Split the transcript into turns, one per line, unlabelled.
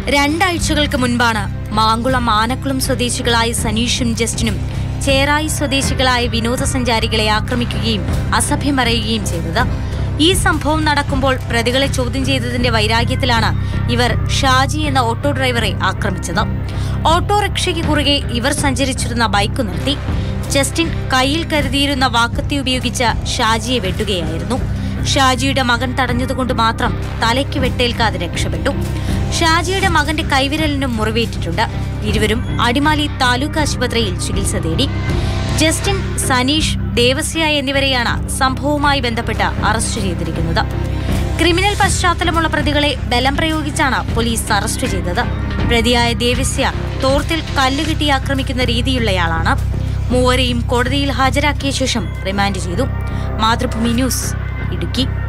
രണ്ടാഴ്ചകൾക്ക് മുൻപാണ് മാങ്കുളം ആനക്കുളം സ്വദേശികളായ സനീഷും ജസ്റ്റിനും ചേറായി സ്വദേശികളായ വിനോദസഞ്ചാരികളെ ആക്രമിക്കുകയും അസഭ്യം പറയുകയും ചെയ്തത് ഈ സംഭവം നടക്കുമ്പോൾ പ്രതികളെ ചോദ്യം ചെയ്തതിന്റെ വൈരാഗ്യത്തിലാണ് ഇവർ ഷാജി എന്ന ഓട്ടോ ഡ്രൈവറെ ആക്രമിച്ചത് ഓട്ടോറിക്ഷയ്ക്ക് കുറുകെ ഇവർ സഞ്ചരിച്ചിരുന്ന ബൈക്ക് നിർത്തി ജസ്റ്റിൻ കയ്യിൽ കരുതിയിരുന്ന വാക്കത്തി ഉപയോഗിച്ച് ഷാജിയെ വെട്ടുകയായിരുന്നു ഷാജിയുടെ മകൻ തടഞ്ഞതുകൊണ്ട് മാത്രം തലയ്ക്ക് വെട്ടേൽക്കാതെ രക്ഷപ്പെട്ടു ഷാജിയുടെ മകന്റെ കൈവിരലിനും മുറിവേറ്റിട്ടുണ്ട് ഇരുവരും അടിമാലി താലൂക്ക് ആശുപത്രിയിൽ ചികിത്സ തേടി ജസ്റ്റിൻ സനീഷ് ദേവസ്യ എന്നിവരെയാണ് സംഭവവുമായി ബന്ധപ്പെട്ട് അറസ്റ്റ് ചെയ്തിരിക്കുന്നത് ക്രിമിനൽ പശ്ചാത്തലമുള്ള പ്രതികളെ ബലം പ്രയോഗിച്ചാണ് പോലീസ് അറസ്റ്റ് ചെയ്തത് പ്രതിയായ ദേവസ്യ തോർത്തിൽ കല്ലുകെട്ടി ആക്രമിക്കുന്ന രീതിയുള്ളയാളാണ് മൂവരെയും കോടതിയിൽ ഹാജരാക്കിയ ശേഷം റിമാൻഡ് ചെയ്തു മാതൃഭൂമി ന്യൂസ് ഇടുക്കി